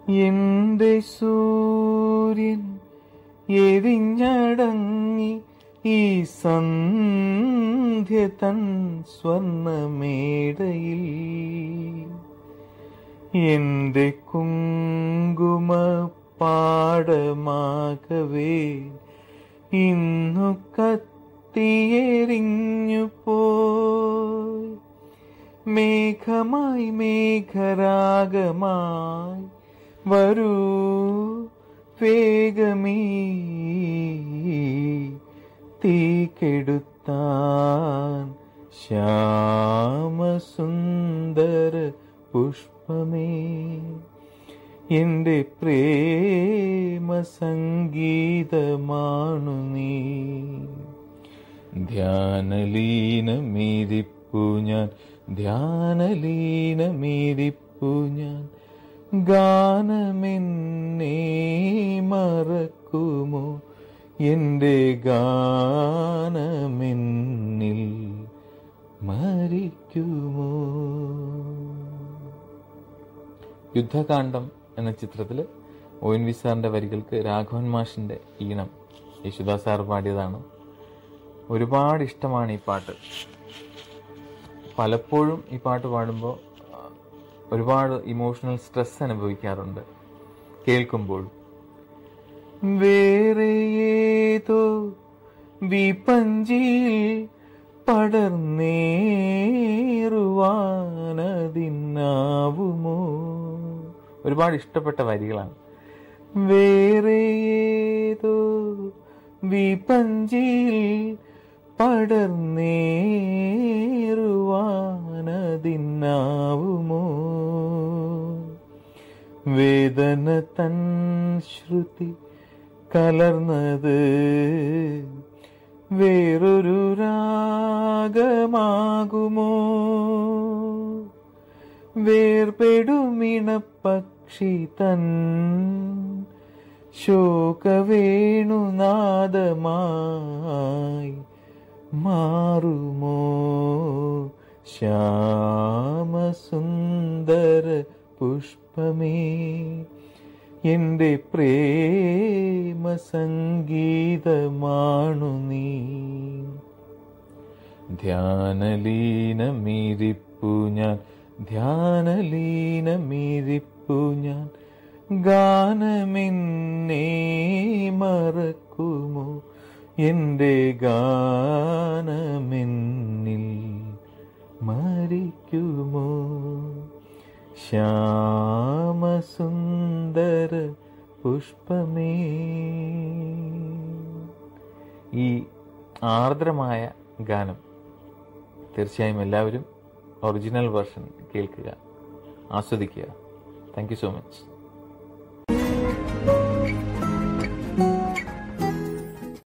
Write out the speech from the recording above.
എന്റെ സൂര്യൻ എരിഞ്ഞടങ്ങി ഈ സന്ധ്യ തൻ സ്വർണമേടയിൽ എന്റെ കുങ്കുമ പാടമാകവേ ഇന്നു കത്തിയെറിഞ്ഞു പോയി മേഘമായി മേഘരാഗമായി വരൂ വേഗമീ തീ കെടുത്താൻ ശ്യാമസുന്ദര പുഷ്പമേ എന്റെ പ്രേമ സംഗീതമാണു നീ ധ്യാനലീനമീരിപ്പു ഞാൻ ധ്യാനലീനമീരിപ്പു ഞാൻ ഗാനമെന്നെ മറക്കുമോ എന്റെ ഗാനമെന്നിൽ മരിക്കുമോ യുദ്ധകാന്ഡം എന്ന ചിത്രത്തിൽ ഒ എൻ വി സാറിന്റെ വരികൾക്ക് രാഘവൻ മാഷിന്റെ ഈണം യേശുദാസ് സാർ പാടിയതാണ് ഒരുപാട് ഇഷ്ടമാണ് ഈ പാട്ട് പലപ്പോഴും ഈ പാട്ട് പാടുമ്പോൾ ഒരുപാട് ഇമോഷണൽ സ്ട്രെസ് അനുഭവിക്കാറുണ്ട് കേൾക്കുമ്പോൾ വേറെ ഏതോ വിപഞ്ചിയിൽ പടർന്നേറുവാനതിന്നാവുമോ ഒരുപാട് ഇഷ്ടപ്പെട്ട വരികളാണ് വേറെ ഏതോ വിപഞ്ചിയിൽ പടർന്നേറുവാനതിന്നാവുമോ വേദന തൻ ശ്രുതി കലർന്നത് വേറൊരു രാഗമാകുമോ വേർപെടുമിണപ്പക്ഷി തൻ ശോകവേണുനാദമായി മാറുമോ ശ്യാമസുന്ദര പുഷ്പമേ എന്റെ പ്രേമ സംഗീതമാണു നീ ധ്യാനലീനമീരിപ്പു ഞാൻ ധ്യാനലീനമീരിപ്പു ഞാൻ ഗാനമെന്നെ മറക്കുമോ എന്റെ ഗാനമെന്നിൽ മരിക്കുമോ ശ്യാമസുന്ദര പുഷ്പമേ ഈ ആർദ്രമായ ഗാനം തീർച്ചയായും എല്ലാവരും ഒറിജിനൽ വേർഷൻ കേൾക്കുക ആസ്വദിക്കുക താങ്ക് യു സോ മച്ച്